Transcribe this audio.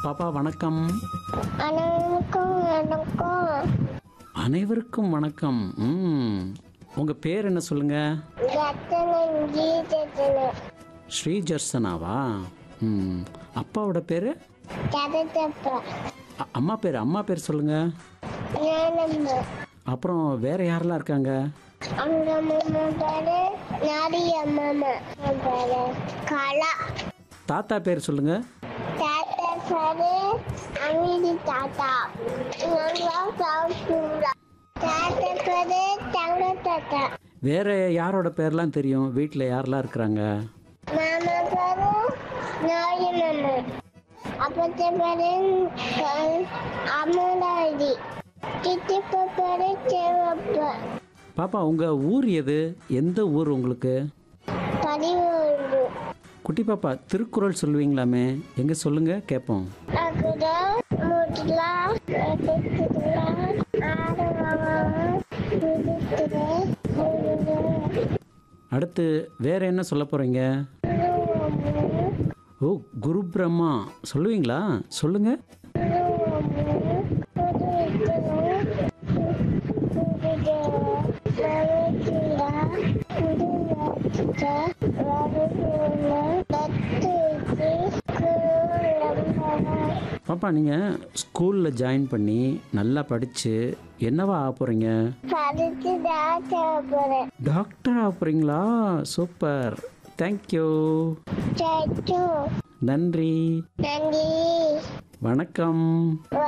பாப்பா வணக்கம் அனைவருக்கும் வணக்கம் அனைவருக்கும் வணக்கம் ம் உங்கள் பேர் என்ன சொல்லுங்க ரத்தனம் கீதத்தன ஸ்ரீஜர்சனாவா ம் அப்பாவோட பேர் கதத்தப்பா அம்மா பேர் அம்மா பேர் சொல்லுங்க ஞானம்மா அப்புறம் வேற யாரெல்லாம் இருக்காங்க அவங்க அம்மா பேரு நாரிய அம்மா பேரு கலா தாத்தா பேர் சொல்லுங்க தாத்தா பேரு அமீதி தாத்தா நல்லா சாப்பிடுறா தாத்தா பேரு தங்க தாத்தா வேற யாரோட பேர்லாம் தெரியும் வீட்டில் யாரெல்லாம் இருக்கிறாங்க மாமா பேரு நாரிய மாமா அப்பத்த பேரு அமுதாடி சித்தப்பா பேரு சேவப்பா பாப்பா உங்கள் ஊர் எது எந்த ஊர் உங்களுக்கு பதினொன்று குட்டி பாப்பா திருக்குறள் சொல்லுவீங்களாமே எங்கே சொல்லுங்க கேட்போம் அகுதா முட்லா எதிர்த்துலா ஆடுவாங்க புதுத்துறை அடுத்து வேற என்ன சொல்ல போகிறீங்க ஓ குரு பிரம்மா சொல்லுவீங்களா சொல்லுங்க பாப்பா நீங்கள் ஸ்கூலில் ஜாயின் பண்ணி நல்லா படித்து என்னவா ஆக போகிறீங்க படிச்சு டாக்டர் போறேன் டாக்டர் ஆக போகிறீங்களா சூப்பர் தேங்க்யூ சட்டு நன்றி நன்றி வணக்கம்